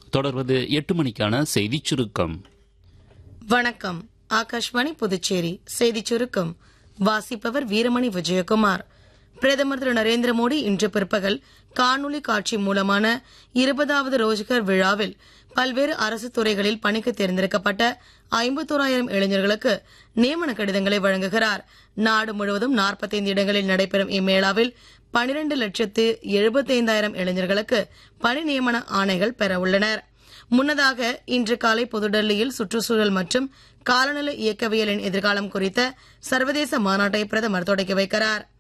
தொடர்வது எட்டு மணிக்கான செய்திச் சுருக்கம் வணக்கம் ஆகாஷ்வாணி புதுச்சேரி செய்திச் சுருக்கம் வாசிப்பவர் வீரமணி விஜயகுமார் பிரதமர் திரு நரேந்திர மோடி இன்று பிற்பகல் காணொலி காட்சி மூலமான இருபதாவது ரோஜ்கர் விழாவில் பல்வேறு அரசு துறைகளில் பணிக்கு தேர்ந்தெடுக்கப்பட்ட ஐம்பத்தோராயிரம் இளைஞர்களுக்கு நியமன கடிதங்களை வழங்குகிறார் நாடு முழுவதும் 45 இடங்களில் நடைபெறும் இம்மேளாவில் 12 லட்சத்து எழுபத்தைந்தாயிரம் இளைஞர்களுக்கு பணி நியமன ஆணைகள் பெற உள்ளனர் முன்னதாக இன்று காலை புதுடெல்லியில் சுற்றுச்சூழல் மற்றும் காலநிலை இயக்கவியலின் எதிர்காலம் குறித்த சர்வதேச மாநாட்டை பிரதமர் தொடக்கி வைக்கிறார்